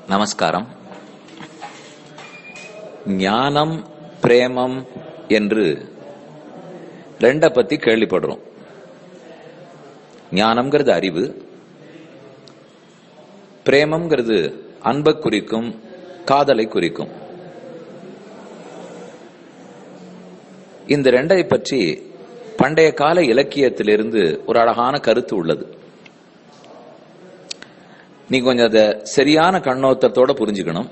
நமஸ்காரம் ஞானம் பிரேமம் என்று ரெண்ட பத்தி கேள்விப்படுறோம் ஞானம்ங்கிறது அறிவு பிரேமம்ங்கிறது அன்பை குறிக்கும் காதலை குறிக்கும் இந்த ரெண்டை பற்றி பண்டைய கால இலக்கியத்திலிருந்து ஒரு அழகான கருத்து உள்ளது நீ கொஞ்சம் அதை சரியான கண்ணோட்டத்தோட புரிஞ்சுக்கணும்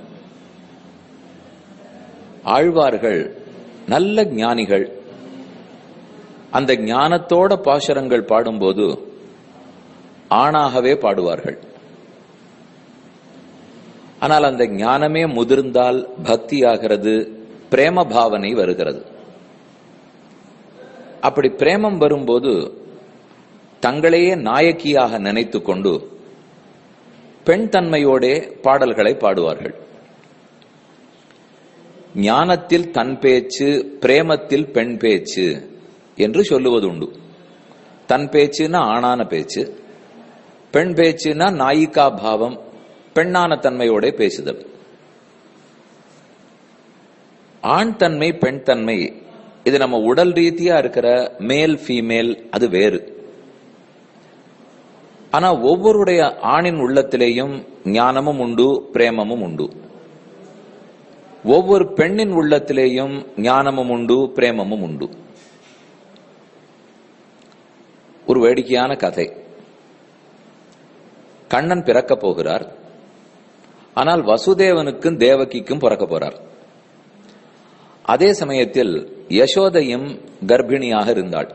ஆழ்வார்கள் நல்ல ஞானிகள் அந்த ஞானத்தோட பாசுரங்கள் பாடும்போது ஆணாகவே பாடுவார்கள் ஆனால் அந்த ஞானமே முதிர்ந்தால் பக்தியாகிறது பிரேம பாவனை வருகிறது அப்படி பிரேமம் வரும்போது தங்களையே நாயக்கியாக நினைத்து கொண்டு பெண் தன்மையோடே பாடல்களை பாடுவார்கள் ஞானத்தில் தன் பேச்சு பிரேமத்தில் பெண் பேச்சு என்று சொல்லுவது உண்டு தன் பேச்சுன்னா ஆணான பேச்சு பெண் பேச்சுன்னா நாயிகா பாவம் பெண்ணான தன்மையோட பேசுதல் ஆண் தன்மை பெண் தன்மை இது நம்ம உடல் ரீதியா இருக்கிற மேல் ஃபீமேல் அது வேறு ஆனா ஒவ்வொருடைய ஆணின் உள்ளத்திலேயும் ஞானமும் உண்டு பிரேமமும் உண்டு ஒவ்வொரு பெண்ணின் உள்ளத்திலேயும் ஞானமும் உண்டு பிரேமமும் உண்டு ஒரு வேடிக்கையான கதை கண்ணன் பிறக்க போகிறார் ஆனால் வசுதேவனுக்கும் தேவகிக்கும் பிறக்க போறார் அதே சமயத்தில் யசோதையும் கர்ப்பிணியாக இருந்தாள்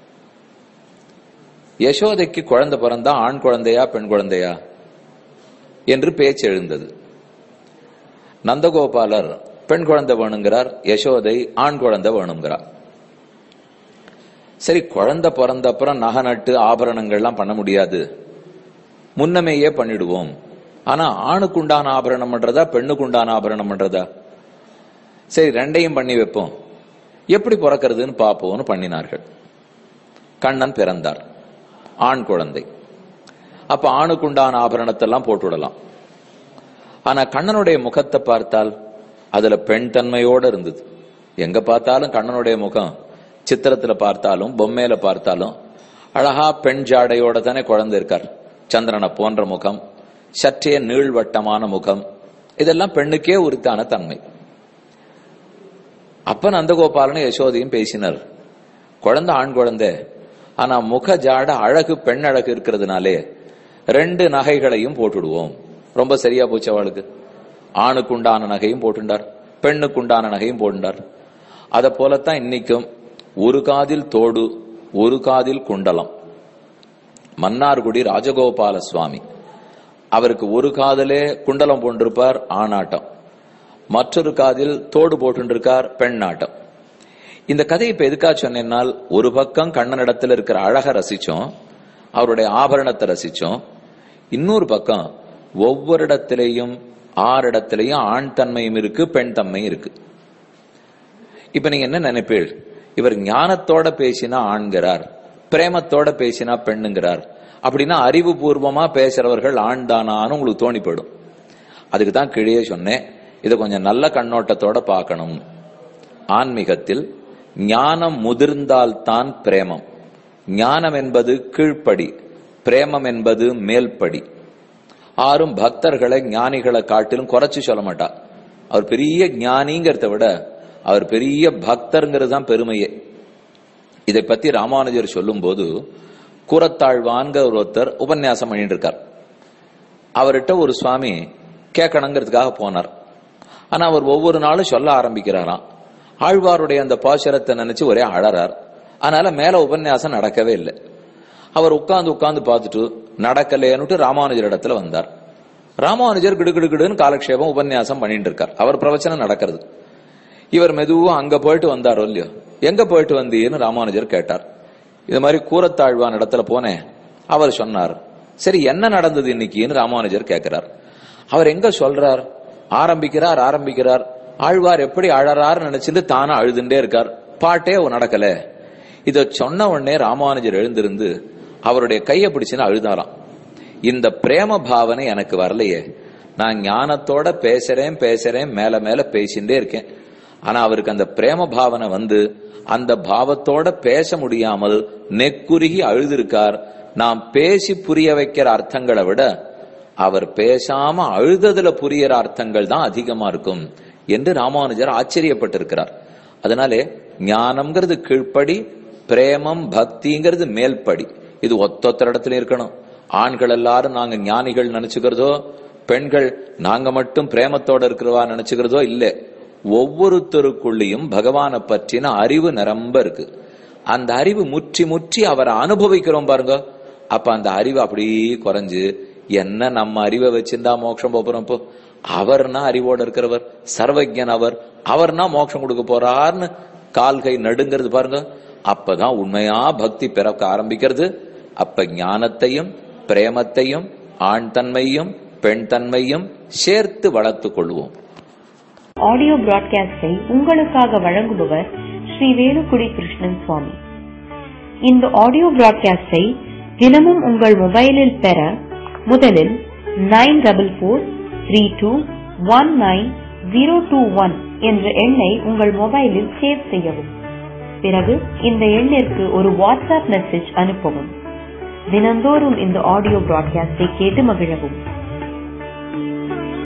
யசோதைக்கு குழந்தை பிறந்தா ஆண் குழந்தையா பெண் குழந்தையா என்று பேச்சு எழுந்தது நந்தகோபாலர் பெண் குழந்தை வேணுங்கிறார் யசோதை ஆண் குழந்தை வேணுங்கிறார் சரி குழந்தை பிறந்த அப்புறம் நகை நட்டு ஆபரணங்கள்லாம் பண்ண முடியாது முன்னமேயே பண்ணிடுவோம் ஆனா ஆணுக்கு உண்டான ஆபரணம் பண்றதா பெண்ணுக்கு உண்டான ஆபரணம் பண்றதா சரி ரெண்டையும் பண்ணி வைப்போம் எப்படி பிறக்கிறதுன்னு பார்ப்போம்னு பண்ணினார்கள் கண்ணன் பிறந்தார் ஆண் குழந்தை அப்ப ஆணுக்குண்டான ஆபரணத்தெல்லாம் போட்டு விடலாம் ஆனா கண்ணனுடைய முகத்தை பார்த்தால் அதுல பெண் தன்மையோட இருந்தது எங்க பார்த்தாலும் கண்ணனுடைய முகம் சித்திரத்துல பார்த்தாலும் பொம்மையில பார்த்தாலும் அழகா பெண் ஜாடையோட தானே குழந்தை இருக்கார் சந்திரனை போன்ற முகம் சற்றே நீள்வட்டமான முகம் இதெல்லாம் பெண்ணுக்கே உரித்தான தன்மை அப்ப நந்தகோபாலனும் யசோதையும் பேசினர் குழந்தை ஆண் குழந்தை ஆனா முக ஜாட அழகு பெண் அழகு இருக்கிறதுனாலே ரெண்டு நகைகளையும் போட்டுடுவோம் ரொம்ப சரியா போச்சு அவளுக்கு ஆணுக்குண்டான நகையும் போட்டுண்டார் பெண்ணுக்குண்டான நகையும் போட்டுண்டார் அத போலத்தான் இன்னைக்கும் ஒரு காதில் தோடு ஒரு காதில் குண்டலம் மன்னார்குடி ராஜகோபால சுவாமி அவருக்கு ஒரு காதலே குண்டலம் போன்றிருப்பார் ஆணாட்டம் மற்றொரு காதில் தோடு போட்டுருக்கார் பெண் நாட்டம் இந்த கதையை இப்ப எதுக்கா சொன்னால் ஒரு பக்கம் கண்ணனிடத்துல இருக்கிற அழக ரசிச்சோம் அவருடைய ஆபரணத்தை ரசிச்சோம் இன்னொரு பக்கம் ஒவ்வொரு இடத்திலையும் ஆறு இடத்திலையும் ஆண் தன்மையும் இருக்கு பெண் தன்மையும் இருக்கு இப்ப நீங்க என்ன நினைப்பீள் இவர் ஞானத்தோட பேசினா ஆண்கிறார் பிரேமத்தோட பேசினா பெண்ணுங்கிறார் அப்படின்னா அறிவுபூர்வமா பேசுறவர்கள் ஆண் தானான்னு உங்களுக்கு தோணி போயிடும் அதுக்கு தான் கீழே சொன்னேன் இதை கொஞ்சம் நல்ல கண்ணோட்டத்தோட பார்க்கணும் ஆன்மீகத்தில் ஞானம் முதிர்ந்தால்தான் பிரேமம் ஞானம் என்பது கீழ்ப்படி பிரேமம் என்பது மேல்படி ஆறும் பக்தர்களை ஞானிகளை காட்டிலும் குறைச்சு சொல்ல மாட்டா அவர் பெரிய ஞானிங்கிறத விட அவர் பெரிய பக்தருங்கிறது தான் பெருமையே இதை பத்தி ராமானுஜர் சொல்லும் போது கூறத்தாழ்வான்கிற ஒருத்தர் உபன்யாசம் பண்ணிட்டு இருக்கார் அவர்கிட்ட ஒரு சுவாமி கேட்கணுங்கிறதுக்காக போனார் ஆனா அவர் ஒவ்வொரு நாளும் சொல்ல ஆரம்பிக்கிறாராம் ஆழ்வாருடைய அந்த பாசுரத்தை நினைச்சு ஒரே அழறார் அதனால மேல உபன்யாசம் நடக்கவே இல்லை அவர் உட்கார்ந்து உட்கார்ந்து பார்த்துட்டு நடக்கலேன்னுட்டு ராமானுஜர் இடத்துல வந்தார் ராமானுஜர் கிடுகிடுகிடுன்னு காலக்ஷேபம் உபன்யாசம் பண்ணிட்டு இருக்கார் அவர் பிரவச்சனம் நடக்கிறது இவர் மெதுவா அங்க போயிட்டு வந்தாரோ இல்லையோ எங்க போயிட்டு வந்தீன்னு ராமானுஜர் கேட்டார் இது மாதிரி கூறத்தாழ்வான் இடத்துல போனேன் அவர் சொன்னார் சரி என்ன நடந்தது இன்னைக்குன்னு ராமானுஜர் கேட்கிறார் அவர் எங்க சொல்றார் ஆரம்பிக்கிறார் ஆரம்பிக்கிறார் ஆழ்வார் எப்படி அழறாரு நினைச்சிட்டு தானா அழுதுண்டே இருக்கார் பாட்டே நடக்கல இத சொன்ன உடனே ராமானுஜர் எழுந்திருந்து அவருடைய கையை பிடிச்சுன்னு அழுதாராம் இந்த பிரேம பாவனை எனக்கு வரலையே நான் ஞானத்தோட பேசுறேன் பேசுறேன் மேல மேல பேசிட்டே இருக்கேன் ஆனா அவருக்கு அந்த பிரேம பாவனை வந்து அந்த பாவத்தோட பேச முடியாமல் நெக்குருகி அழுதிருக்கார் நாம் பேசி புரிய வைக்கிற அர்த்தங்களை விட அவர் பேசாம அழுததுல புரியற அர்த்தங்கள் தான் அதிகமா இருக்கும் என்று ராமானுஜர் ஆச்சரியப்பட்டிருக்கிறார் அதனாலே ஞானம்ங்கிறது கீழ்ப்படி பிரேமம் பக்திங்கிறது மேல்படி இது ஒத்தொத்தர இடத்துல இருக்கணும் ஆண்கள் எல்லாரும் நாங்க ஞானிகள் நினைச்சுக்கிறதோ பெண்கள் நாங்க மட்டும் பிரேமத்தோட இருக்கிறவா நினைச்சுக்கிறதோ இல்ல ஒவ்வொருத்தருக்குள்ளேயும் பகவானை பற்றின அறிவு நிரம்ப இருக்கு அந்த அறிவு முற்றி முற்றி அவரை அனுபவிக்கிறோம் பாருங்க அப்ப அந்த அறிவு அப்படியே குறைஞ்சு என்ன நம்ம அறிவை வச்சிருந்தா மோட்சம் போறோம் இப்போ அவர்னா அறிவோட இருக்கிறவர் சர்வஜன் அவர் அவர்னா மோட்சம் கொடுக்க போறார்னு கால் கை நடுங்கிறது பாருங்க அப்பதான் உண்மையா பக்தி பிறக்க ஆரம்பிக்கிறது அப்ப ஞானத்தையும் பிரேமத்தையும் ஆண் தன்மையும் பெண் தன்மையும் சேர்த்து வளர்த்துக் கொள்வோம் ஆடியோ பிராட்காஸ்டை உங்களுக்காக வழங்குபவர் ஸ்ரீ வேலுக்குடி கிருஷ்ணன் சுவாமி இந்த ஆடியோ பிராட்காஸ்டை தினமும் உங்கள் மொபைலில் பெற முதலில் nine double four three two one nine zero two one என்ற எண்ணை உங்கள் மொபைலில் சேவ் செய்யவும் பிறகு இந்த எண்ணிற்கு ஒரு வாட்ஸ்அப் மெசேஜ் அனுப்பவும் தினந்தோறும் இந்த ஆடியோ பிராட்காஸ்டை கேட்டு மகிழவும்